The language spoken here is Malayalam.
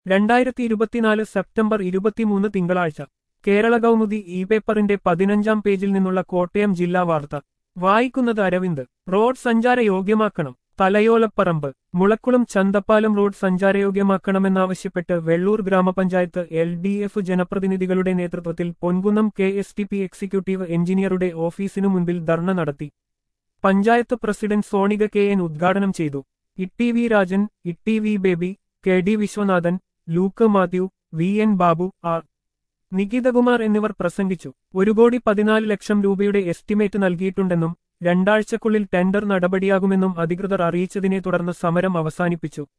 രണ്ടായിരത്തി ഇരുപത്തിനാല് സെപ്റ്റംബർ ഇരുപത്തിമൂന്ന് തിങ്കളാഴ്ച കേരള കൗമുദി ഇ പേപ്പറിന്റെ പതിനഞ്ചാം പേജിൽ നിന്നുള്ള കോട്ടയം ജില്ലാ വാർത്ത വായിക്കുന്നത് അരവിന്ദ് റോഡ് സഞ്ചാര യോഗ്യമാക്കണം തലയോലപ്പറമ്പ് മുളക്കുളം ചന്തപ്പാലം റോഡ് സഞ്ചാരയോഗ്യമാക്കണമെന്നാവശ്യപ്പെട്ട് വെള്ളൂർ ഗ്രാമപഞ്ചായത്ത് എൽ ഡി എഫ് ജനപ്രതിനിധികളുടെ നേതൃത്വത്തിൽ Ponkunnam K S T P executive എഞ്ചിനീയറുടെ ഓഫീസിനു മുൻപിൽ ധർണ നടത്തി panchayat president Sonika K N ഉദ്ഘാടനം ചെയ്തു Itty V Rajan Itty V Baby K D Viswanathan Luke Mathew V N Babu R Nikithakumar എന്നിവർ പ്രസംഗിച്ചു ഒരു കോടി പതിനാല് ലക്ഷം രൂപയുടെ എസ്റ്റിമേറ്റ് നൽകിയിട്ടുണ്ടെന്നും രണ്ടാഴ്ചക്കുള്ളിൽ ടെൻഡർ നടപടിയാകുമെന്നും അധികൃതർ അറിയിച്ചതിനെ തുടർന്ന് സമരം അവസാനിപ്പിച്ചു